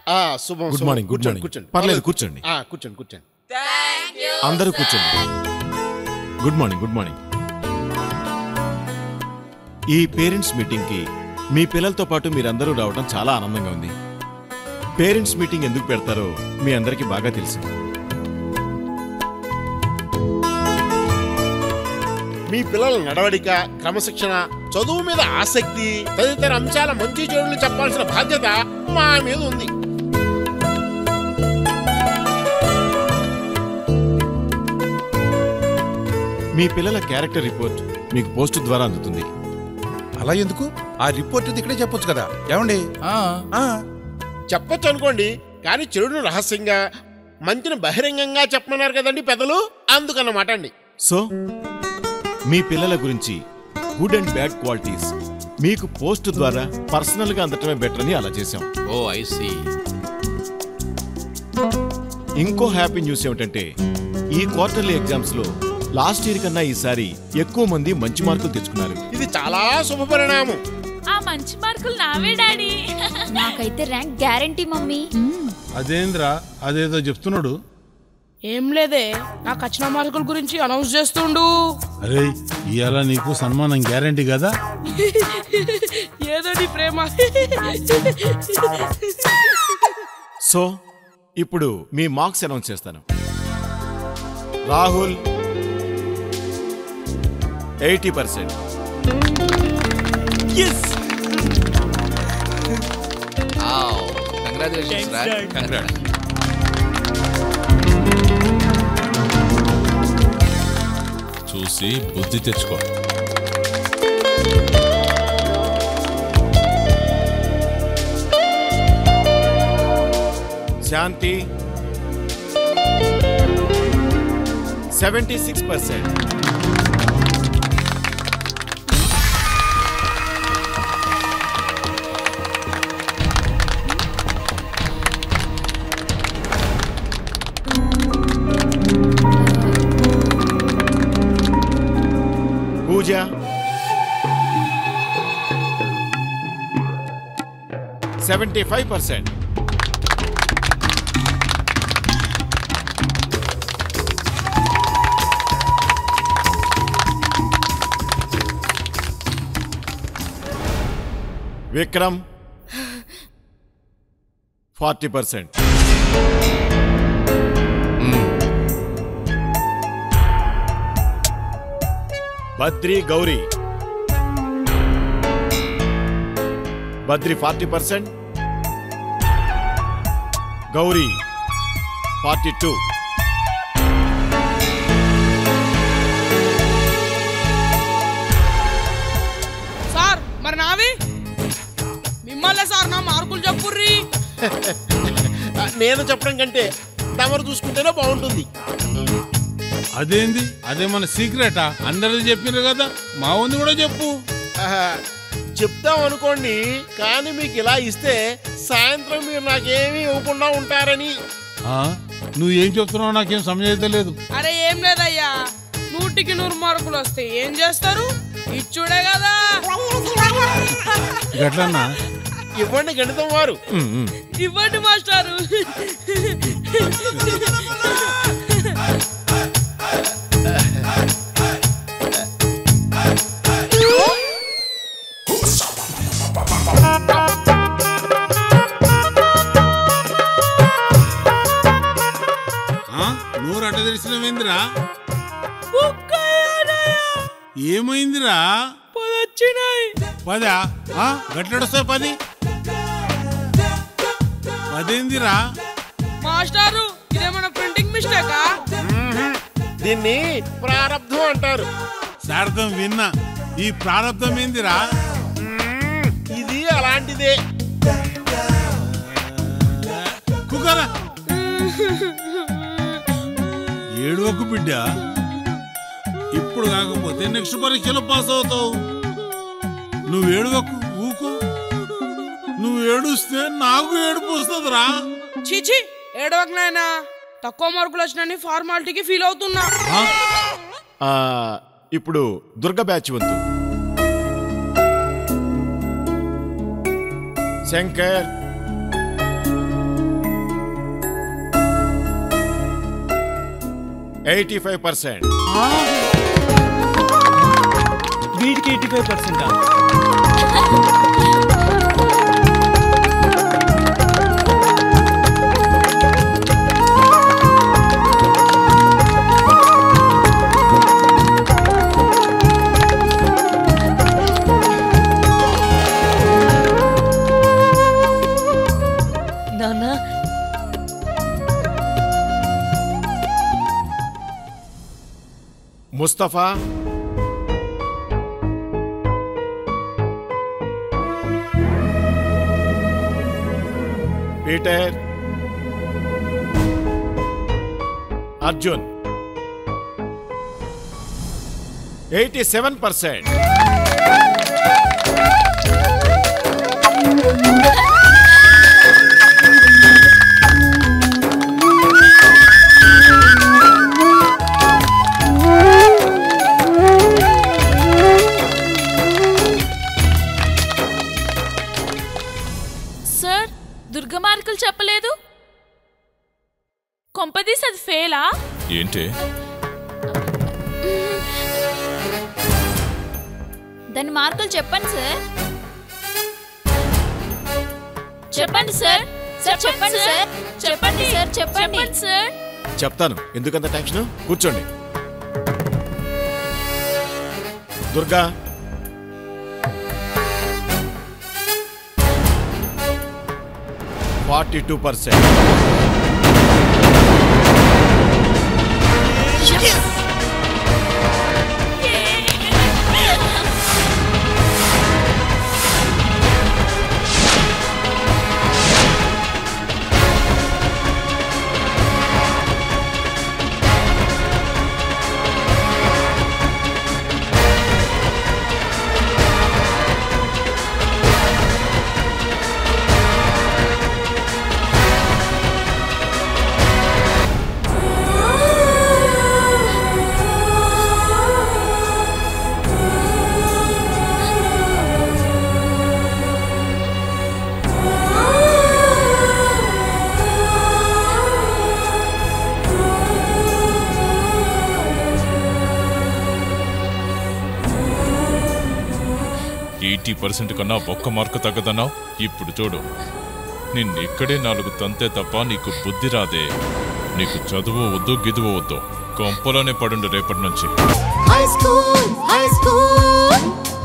ఆ, శుభం గుడ్ శుభం. మార్నింగ్ గుడ్ కూర్చోండి మార్నింగ్ కూర్చోండి పర్లేదు కూర్చోండి ఆ, కూర్చోండి కూర్చోండి అందరూ కూర్చోండి గుడ్ మార్నింగ్ గుడ్ మార్నింగ్ ఈ పేరెంట్స్ మీటింగ్కి మీ పిల్లలతో పాటు మీరందరూ రావడం చాలా ఆనందంగా ఉంది పేరెంట్స్ మీటింగ్ ఎందుకు పెడతారో మీ అందరికీ బాగా తెలుసు మీ పిల్లల నడవడిక క్రమశిక్షణ చదువు మీద ఆసక్తి తదితర అంశాల మంచి చెడులు చెప్పాల్సిన బాధ్యత మా మీద ఉంది మీ పిల్లల క్యారెక్టర్ రిపోర్ట్ మీకు పోస్ట్ ద్వారా అందుతుంది అలా ఎందుకు ఆ రిపోర్ట్ ఇది ఇక్కడే చెప్పొచ్చు కదా ఏమండి ఆ, చెప్పొచ్చు అనుకోండి కానీ చెడును రహస్యంగా మంచిని బహిరంగంగా చెప్పమన్నారు కదండి పెద్దలు అందుకన్నమాట అండి సో మీ పిల్లల గురించి గుడ్ అండ్ బ్యాడ్ క్వాలిటీస్ మీకు పోస్ట్ ద్వారా పర్సనల్గా అందటమే బెటర్ అని అలా చేశాం ఓ ఐ సీ ఇంకో హ్యాపీ న్యూస్ ఏమిటంటే ఈ క్వార్టర్లీ ఎగ్జామ్స్ లో లాస్ట్ ఇయర్ కన్నా ఈసారి ఎక్కువ మంది మంచి మార్కులు తెచ్చుకున్నారు ఇది చాలా శుభ పరిణామం ఆ మంచి మార్కులు నావే డాడీ నాకైతే ర్యాంక్ గ్యారంటీ మమ్మీ అదేంద్రా అదేదో చెప్తున్నాడు ఏం లేదే నాకు వచ్చిన మార్కుల గురించి అనౌన్స్ చేస్తుండు అరే ఇవాళ నీకు సన్మానం గ్యారంటీ కదా ఏదో నీ ప్రేమ సో ఇప్పుడు మీ మార్క్స్ అనౌన్స్ చేస్తాను రాహుల్ ఎయిటీ పర్సెంట్ కంగ్రాచులేషన్స్ రా కంగ్రాట్స్ చూసి బుద్ధి తెచ్చుకో Shanti seventy six percent Pooja seventy five percent Vikram forty percent Badri Gauri Badri forty percent Gauri forty two sir మరి నావి మిమ్మల్ని సార్ నా మార్కులు చెప్పుర్రి ఆ, నేను చెప్పడం కంటే తమరు చూసుకుంటేనే బాగుంటుంది అదేంది అదే మన సీక్రెటా అందరిది చెప్పినారు కదా మా ఉంది కూడా చెప్పు ఆహా, చెప్తాం అనుకోండి కానీ మీకు ఇలా ఇస్తే సాయంత్రం మీరు నాకేమీ ఇవ్వకుండా ఉంటారని ఆ నువ్వు ఏం చెప్తున్నావు నాకేం సమజైతే లేదు అరే ఏం లేదయ్యా నూటికి నూరు మార్కులు వస్తాయి ఏం చేస్తారు ఇచ్చుడే కదా గట్లన్నా ఇవ్వండి గణితం వారు ఇవ్వండి మాస్టారు ఆ? నోరు అడ్డ తెలిసినవేందిరా ఏమైందిరా వచ్చినాయి పదా ఆ? గట్లడొస్తాయి పది పదేందిరా మాస్టారు ఇదేమన్నా ప్రింటింగ్ మిస్టేకా దీన్ని ప్రారంధం అంటారు శారదం విన్నా ఈ ప్రారంభం ఏందిరా మ్మ్, ఇది అలాంటిదే కుకరా ఏడవకు బిడ్డ ఇప్పుడు కాకపోతే నెక్స్ట్ పరీక్షలో పాస్ అవుతావు నువ్వు ఏడవకు ఊకో నువ్వు ఏడుస్తే నాకు ఏడుపు వస్తుందిరా చీచి ఏడవకు నాయనా తక్కువ మార్కులు వచ్చినని ఫార్మాలిటీకి ఫీల్ అవుతున్నా ఆ? ఆ, ఇప్పుడు దుర్గ బ్యాచ్ వంతు శంకర్ ఎయిటీ ఫైవ్ పర్సెంట్ వీడికి ఎయిటీ ఫైవ్ పర్సెంట్ నాన్న Mustafa Peter Arjun eighty seven percent sir Durga మార్కులు చెప్పలేదు కొంపదీస్ అది ఫెయిలా ఏంటి దాని మార్కులు చెప్పండి సార్ చెప్పండి సార్ సార్ చెప్పండి సార్ చెప్పండి సార్ చెప్పండి చెప్పండి సార్ చెప్తాను ఎందుకంత టెన్షన్ కూర్చోండి Durga forty two percent eighty percent కన్నా ఒక్క మార్కు తగ్గదన్నావు ఇప్పుడు చూడు నిన్నెక్కడే నాలుగు తంతే తప్ప నీకు బుద్ధి రాదే నీకు చదువు వద్దు గిదువు వద్దు కొంపలోనే పడుండు రేపటి నుంచి హై స్కూల్ హై స్కూల్